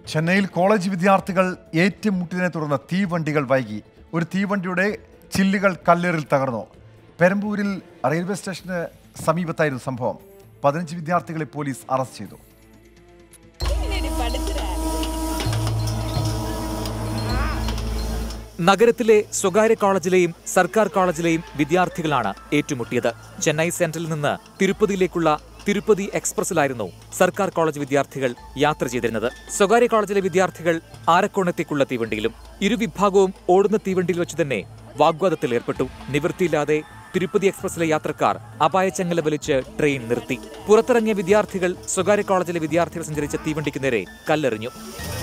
ചെന്നൈയിൽ കോളേജ് വിദ്യാർത്ഥികൾ ഏറ്റുമുട്ടിയതിനെ തുടർന്ന് തീവണ്ടികൾ വൈകി ഒരു തീവണ്ടിയുടെ ചില്ലുകൾ കല്ലേറിൽ തകർന്നു പെരമ്പൂരിൽ റെയിൽവേ സ്റ്റേഷന് സമീപത്തായിരുന്നു സംഭവം പതിനഞ്ച് വിദ്യാർത്ഥികളെ പോലീസ് അറസ്റ്റ് ചെയ്തു നഗരത്തിലെ സ്വകാര്യ കോളേജിലെയും സർക്കാർ കോളേജിലെയും വിദ്യാർത്ഥികളാണ് ഏറ്റുമുട്ടിയത് ചെന്നൈ സെൻട്രലിൽ നിന്ന് തിരുപ്പതിയിലേക്കുള്ള തിരുപ്പതി എക്സ്പ്രസിലായിരുന്നു സർക്കാർ കോളേജ് വിദ്യാർത്ഥികൾ യാത്ര ചെയ്തിരുന്നത് സ്വകാര്യ കോളേജിലെ വിദ്യാർത്ഥികൾ ആരക്കോണത്തേക്കുള്ള തീവണ്ടിയിലും ഇരുവിഭാഗവും ഓടുന്ന തീവണ്ടിയിൽ വെച്ച് തന്നെ വാഗ്വാദത്തിൽ ഏർപ്പെട്ടു നിവൃത്തിയില്ലാതെ തിരുപ്പതി എക്സ്പ്രസിലെ യാത്രക്കാർ അപായച്ചങ്ങല വലിച്ച് ട്രെയിൻ നിർത്തി പുറത്തിറങ്ങിയ വിദ്യാർത്ഥികൾ സ്വകാര്യ കോളേജിലെ വിദ്യാർത്ഥികൾ സഞ്ചരിച്ച തീവണ്ടിക്ക് നേരെ കല്ലെറിഞ്ഞു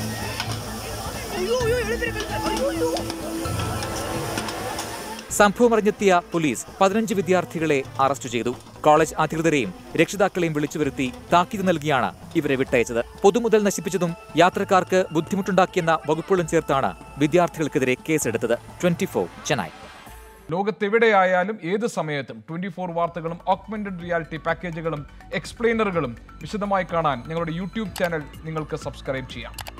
സംഭവമറിഞ്ഞെത്തിയ പോലീസ് പതിനഞ്ച് വിദ്യാർത്ഥികളെ അറസ്റ്റ് ചെയ്തു കോളേജ് അധികൃതരെയും രക്ഷിതാക്കളെയും വിളിച്ചു വരുത്തി താക്കീത് നൽകിയാണ് ഇവരെ വിട്ടയച്ചത് പൊതുമുതൽ നശിപ്പിച്ചതും യാത്രക്കാർക്ക് ബുദ്ധിമുട്ടുണ്ടാക്കിയെന്ന വകുപ്പുകളും ചേർത്താണ് വിദ്യാർത്ഥികൾക്കെതിരെ കേസെടുത്തത് ട്വന്റി ചെന്നൈ ലോകത്തെവിടെയായാലും ഏത് സമയത്തും ട്വന്റി ഫോർ വാർത്തകളും ഓഗ്മെന്റഡ് റിയാലിറ്റി പാക്കേജുകളും എക്സ്പ്ലെയിനറുകളും വിശദമായി കാണാൻ ഞങ്ങളുടെ യൂട്യൂബ് ചാനൽ നിങ്ങൾക്ക് സബ്സ്ക്രൈബ് ചെയ്യാം